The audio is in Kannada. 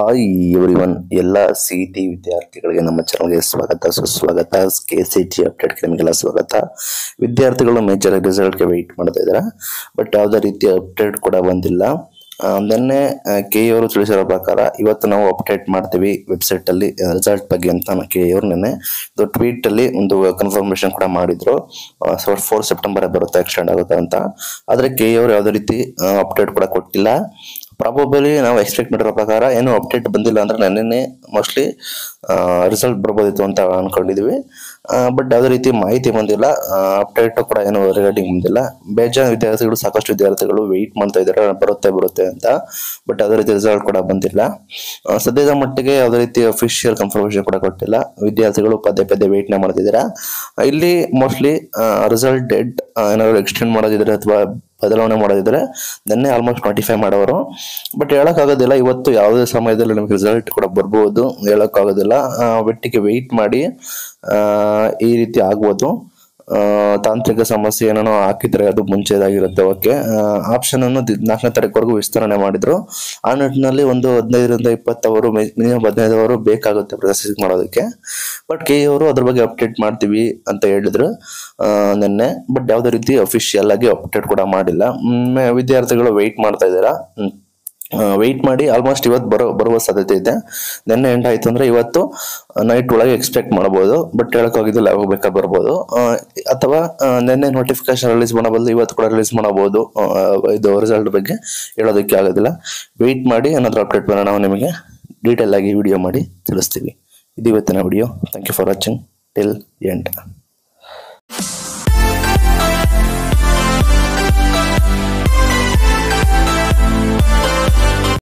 ಹಾಯ್ ಎವ್ರಿ ಒನ್ ಎಲ್ಲ ಸಿ ಟಿ ವಿದ್ಯಾರ್ಥಿಗಳಿಗೆ ನಮ್ಮ ಚಾನಲ್ಗೆ ಸ್ವಾಗತ ಸುಸ್ವಾಗತ ಕೆ ಸಿ ಟಿ ಅಪ್ಡೇಟ್ಗೆ ನಿಮಗೆಲ್ಲ ಸ್ವಾಗತ ವಿದ್ಯಾರ್ಥಿಗಳು ಮೇಜರ್ ರಿಸಲ್ಟ್ಗೆ ವೆಯ್ಟ್ ಮಾಡ್ತಾ ಇದ್ದಾರೆ ಬಟ್ ಯಾವುದೇ ರೀತಿಯ ಅಪ್ಡೇಟ್ ಕೂಡ ಬಂದಿಲ್ಲ ಆ, ನಿನ್ನೆ ಕೆ ಅವರು ತಿಳಿಸಿರೋ ಪ್ರಕಾರ ಇವತ್ತು ನಾವು ಅಪ್ಡೇಟ್ ಮಾಡ್ತೀವಿ ವೆಬ್ಸೈಟ್ ಅಲ್ಲಿ ರಿಸಲ್ಟ್ ಬಗ್ಗೆ ಅಂತ ಕೆ ಅವರು ನಿನ್ನೆ ಇದು ಟ್ವೀಟ್ ಅಲ್ಲಿ ಒಂದು ಕನ್ಫರ್ಮೇಶನ್ ಕೂಡ ಮಾಡಿದ್ರು ಫೋರ್ ಸೆಪ್ಟೆಂಬರ್ ಬರುತ್ತೆ ಎಕ್ಸ್ಟೆಂಡ್ ಆಗುತ್ತೆ ಅಂತ ಆದ್ರೆ ಕೆ ಅವರು ಯಾವುದೇ ರೀತಿ ಅಪ್ಡೇಟ್ ಕೂಡ ಕೊಟ್ಟಿಲ್ಲ ಪ್ರಾಬಬಲಿ ನಾವು ಎಕ್ಸ್ಪೆಕ್ಟ್ ಮಾಡಿರೋ ಪ್ರಕಾರ ಏನು ಅಪ್ಡೇಟ್ ಬಂದಿಲ್ಲ ಅಂದ್ರೆ ನೆನ್ನೆ ಮೋಸ್ಟ್ಲಿ ರಿಸಲ್ಟ್ ಬರ್ಬೋದಿತ್ತು ಅಂತ ಅನ್ಕೊಂಡಿದ್ವಿ ಬಟ್ ಯಾವುದೇ ರೀತಿ ಮಾಹಿತಿ ಬಂದಿಲ್ಲ ಅಪ್ಡೇಟ್ ಕೂಡ ಏನು ರಿಗಾರ್ಡಿಂಗ್ ಬಂದಿಲ್ಲ ಬೇಜಾನ್ ವಿದ್ಯಾರ್ಥಿಗಳು ಸಾಕಷ್ಟು ವಿದ್ಯಾರ್ಥಿಗಳು ವೆಯ್ಟ್ ಮಾಡ್ತಾ ಇದ್ದಾರೆ ಬರುತ್ತೆ ಬರುತ್ತೆ ಅಂತ ಬಟ್ ಯಾವುದೇ ರೀತಿ ರಿಸಲ್ಟ್ ಕೂಡ ಬಂದಿಲ್ಲ ಆ, ಸದ್ಯದ ಮಟ್ಟಿಗೆ ಯಾವುದೇ ರೀತಿ ಅಫಿಷಿಯಲ್ ಕನ್ಫರ್ಮೇಶನ್ ಕೂಡ ಕೊಟ್ಟಿಲ್ಲ ವಿದ್ಯಾರ್ಥಿಗಳು ಪದೇ ಪದೇ ವೆಯ್ಟ್ನ ಮಾಡ್ತಿದ್ದೀರಾ ಇಲ್ಲಿ ಮೋಸ್ಟ್ಲಿ ರಿಸಲ್ಟ್ ಡೇಟ್ ಏನಾದ್ರು ಎಕ್ಸ್ಟೆಂಡ್ ಮಾಡೋದಿದ್ರೆ ಅಥವಾ ಬದಲಾವಣೆ ಮಾಡೋದಿದ್ರೆ ನಿನ್ನೆ ಆಲ್ಮೋಸ್ಟ್ ನೋಟಿಫೈ ಮಾಡೋರು ಬಟ್ ಹೇಳೋಕ್ಕಾಗೋದಿಲ್ಲ ಇವತ್ತು ಯಾವುದೇ ಸಮಯದಲ್ಲಿ ನಿಮಗೆ ರಿಸಲ್ಟ್ ಕೂಡ ಬರ್ಬೋದು ಹೇಳೋಕ್ಕಾಗೋದಿಲ್ಲ ಆ, ಒಟ್ಟಿಗೆ ವೆಯ್ಟ್ ಮಾಡಿ ಆ, ಈ ರೀತಿ ಆಗ್ಬೋದು ಆ, ತಾಂತ್ರಿಕ ಸಮಸ್ಯೆ ಏನೋ ಹಾಕಿದ್ರೆ ಅದು ಮುಂಚೆದಾಗಿರುತ್ತೆ ಓಕೆ ಆಪ್ಷನ್ ಅನ್ನು ದಿ- ನಾಲ್ಕನೇ ತಾರೀಕುವರೆಗೂ ವಿಸ್ತರಣೆ ಮಾಡಿದ್ರು ಆ ನಿಟ್ಟಿನಲ್ಲಿ ಒಂದು ಹದಿನೈದರಿಂದ ಇಪ್ಪತ್ತು ಅವರು ಮಿನಿಮಮ್ ಹದಿನೈದು ಅವರು ಬೇಕಾಗುತ್ತೆ ಪ್ರೊಸೆಸಿಂಗ್ ಮಾಡೋದಕ್ಕೆ ಬಟ್ ಕೆ ಅವರು ಅದ್ರ ಬಗ್ಗೆ ಅಪ್ಡೇಟ್ ಮಾಡ್ತೀವಿ ಅಂತ ಹೇಳಿದ್ರು ಆ, ನಿನ್ನೆ ಬಟ್ ಯಾವುದೇ ರೀತಿ ಅಫಿಷಿಯಲ್ ಆಗಿ ಅಪ್ಡೇಟ್ ಕೂಡ ಮಾಡಿಲ್ಲ ಮ್, ವಿದ್ಯಾರ್ಥಿಗಳು ವೆಯ್ಟ್ ಮಾಡ್ತಾ ಇದ್ದೀರಾ ಹ್ಮ್. ವೆಯ್ಟ್ ಮಾಡಿ ಆಲ್ಮೋಸ್ಟ್ ಇವತ್ತು ಬರೋ ಬರುವ ಸಾಧ್ಯತೆ ಇದೆ ನಿನ್ನೆ ಎಂಡ್ ಆಯ್ತು ಅಂದ್ರೆ ಇವತ್ತು ನೈಟ್ ಒಳಗೆ ಎಕ್ಸ್ಪೆಕ್ಟ್ ಮಾಡ್ಬೋದು ಬಟ್ ಹೇಳಕ್ಕಾಗಿದ್ದಿಲ್ಲ ಯಾವಾಗ ಬೇಕಾದ್ರೆ ಬರ್ಬೋದು ಆ, ಅಥವಾ ಆ, ನಿನ್ನೆ ನೋಟಿಫಿಕೇಶನ್ ರಿಲೀಸ್ ಮಾಡಬಹುದು ಇವತ್ತು ಕೂಡ ರಿಲೀಸ್ ಮಾಡಬಹುದು ಆ, ಇದು ರಿಸಲ್ಟ್ ಬಗ್ಗೆ ಹೇಳೋದಕ್ಕೆ ಆಗೋದಿಲ್ಲ ವೆಯ್ಟ್ ಮಾಡಿ ಏನಾದರೂ ಅಪ್ಡೇಟ್ ಬರೋಣ ನಾವು ನಿಮಗೆ ಡೀಟೇಲ್ ಆಗಿ ವಿಡಿಯೋ ಮಾಡಿ ತಿಳಿಸ್ತೀವಿ ಇದು ಇವತ್ತಿನ video thank you for watching till end